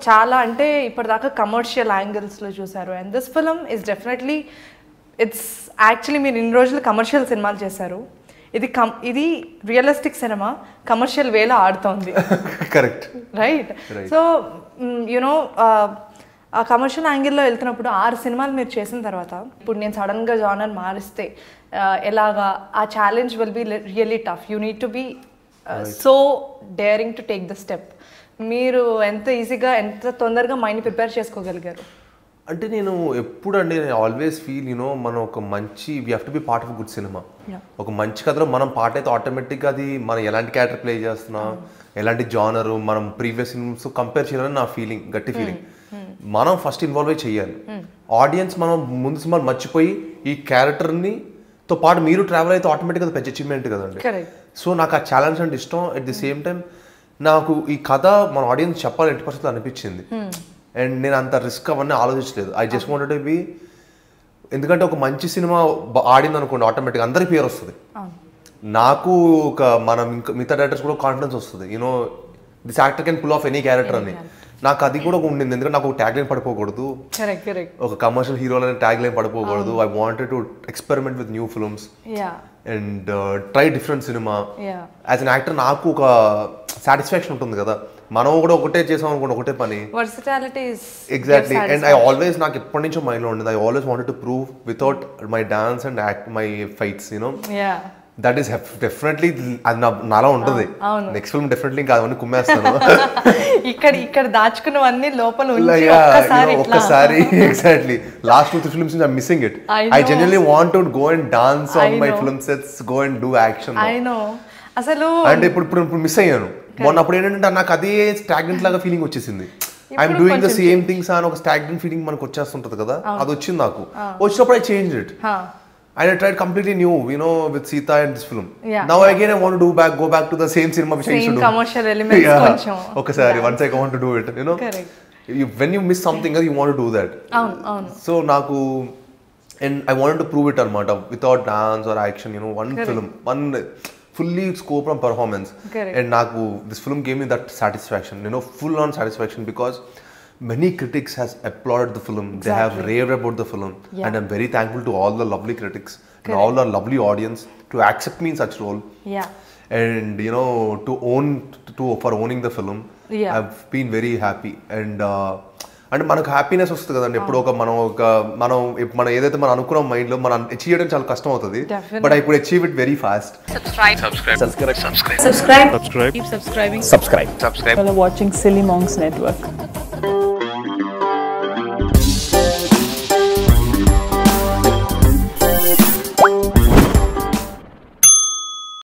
చాలా అంటే ఇప్పటిదాకా కమర్షియల్ యాంగిల్స్లో చూసారు and this film is definitely it's actually మీరు ఇన్ని రోజులు కమర్షియల్ సినిమాలు చేశారు ఇది కమ్ ఇది రియలిస్టిక్ సినిమా కమర్షియల్ వేలో ఆడుతోంది కరెక్ట్ రైట్ సో యునో ఆ కమర్షియల్ యాంగిల్లో వెళ్తున్నప్పుడు ఆరు సినిమాలు మీరు చేసిన తర్వాత ఇప్పుడు నేను సడన్గా జానర్ మారిస్తే uh, ఎలాగా ఆ challenge will be really tough you need to be so daring to take the step మీరు ఎంత ఈజీగా ఎంత తొందరగా మైండ్ ప్రిపేర్ చేసుకోగలిగారు అంటే నేను ఎప్పుడు అండి నేను ఆల్వేస్ ఫీల్ యూనో మనం ఒక మంచి we have to be part of good cinema Yeah. ఒక మంచి కథలో మనం పార్ట్ అయితే ఆటోమేటిక్గా అది మనం ఎలాంటి క్యారెక్టర్ ప్లే చేస్తున్నాం ఎలాంటి జానరు మనం ప్రీవియస్ ఫిల్మ్స్ కంపేర్ చేయాలని నా ఫీలింగ్ గట్టి ఫీలింగ్ మనం ఫస్ట్ ఇన్వాల్వ్ అయి చేయాలి ఆడియన్స్ మనం ముందు సినిమాలు మర్చిపోయి ఈ క్యారెక్టర్ని తో పాటు మీరు ట్రావెల్ అయితే ఆటోమేటిక్గా అది పెద్ద అచీవ్మెంట్ కదండి కరెక్ట్ సో నాకు ఆ ఛాలెంజ్ అంటే ఇష్టం అట్ ది సేమ్ టైం నాకు ఈ కథ మన ఆడియన్స్ చెప్పాలి ఎట్టి పరిస్థితులు అనిపించింది అండ్ నేను అంత రిస్క్ అవన్నీ ఆలోచించలేదు ఐ జస్ట్ వాంటెడ్ బి ఎందుకంటే ఒక మంచి సినిమా బ- ఆడింది అనుకోండి ఆటోమేటిక్గా అందరికి పేరు వస్తుంది నాకు ఒక మనం ఇంకా మిగతా డైరెక్టర్స్ కూడా కాన్ఫిడెన్స్ వస్తుంది you know this actor can pull off any character అని నాకు అది కూడా ఉండింది ఎందుకంటే నాకు ట్యాగ్ లైన్ పడిపోకూడదు కరెక్ట్ కరెక్ట్ ఒక కమర్షియల్ హీరోలని ట్యాగ్ లైన్ పడిపోకూడదు I wanted to experiment with new films yeah and try different cinema yeah as an actor నాకు ఒక సాటిస్ఫాక్షన్ ఉంటుంది కదా మనం కూడా ఒకటే చేసాం అనుకోండి ఒకటే పని versatility is exactly and I always నాకు ఎప్పటి నుంచో మైండ్లో ఉండేది I always wanted to prove without my dance and act my fights you know yeah that is definitely అది నా నాలో ఉంటుంది నెక్స్ట్ ఫిల్మ్ డెఫినెట్లీ ఇంకా అవన్నీ కుమ్మేస్తాను ఇక్కడ ఇక్కడ దాచుకున్నవన్నీ లోపల ఉంచి Yeah, you ఒక్కసారి know, ఇట్లా ఒక్కసారి exactly last two three films I missing it I I know. Generally want to go and dance on I my know. Film sets go and do action I know అసలు అంటే ఇప్పుడు ఇప్పుడు ఇప్పుడు miss అయ్యాను మొన్న అప్పుడు ఏంటంటే నాకు అదే స్టాగ్నెంట్ లాగా ఫీలింగ్ వచ్చేసింది ఐఎమ్ ఇప్పుడు డూయింగ్ ద కొంచెం సేమ్ థింగ్స్ అని ఒక స్టాగ్నెంట్ ఫీలింగ్ మనకు వచ్చేస్తుంటది కదా అది వచ్చింది నాకు వచ్చినప్పుడు ఐ చేంజ్ ఇట్ హా and I tried completely new you know with Sita and this film Yeah. Now again I want do back go back to the same cinema which I Same should commercial elements కొంచెం. ఒకసారి once I want to do it you know Correct. When you miss something you want do that అవును అవును so నాకు and I want to prove it అనమాట without dance or action you know one film one fully scope from performance Correct. And నాకు this film gave me that satisfaction you know full on satisfaction because many critics has applauded the film they have raved about the film Yeah. and i'm very thankful to all the lovely critics and all our lovely audience to accept me in such role yeah and you know to own to for owning the film Yeah. i've been very happy and uh, అంటే మనకు happiness వస్తుంది కదండి ఎప్పుడు ఒక మనం ఒక మనం ఇప్- మనం ఏదైతే మనం అనుకున్నాం మైండ్ లో మనం అచీవ్ చేయడం చాలా కష్టం అవుతుంది Definitely. But I could achieve it very fast subscribe Keep subscribing. subscribe You're watching Silly Monks Network.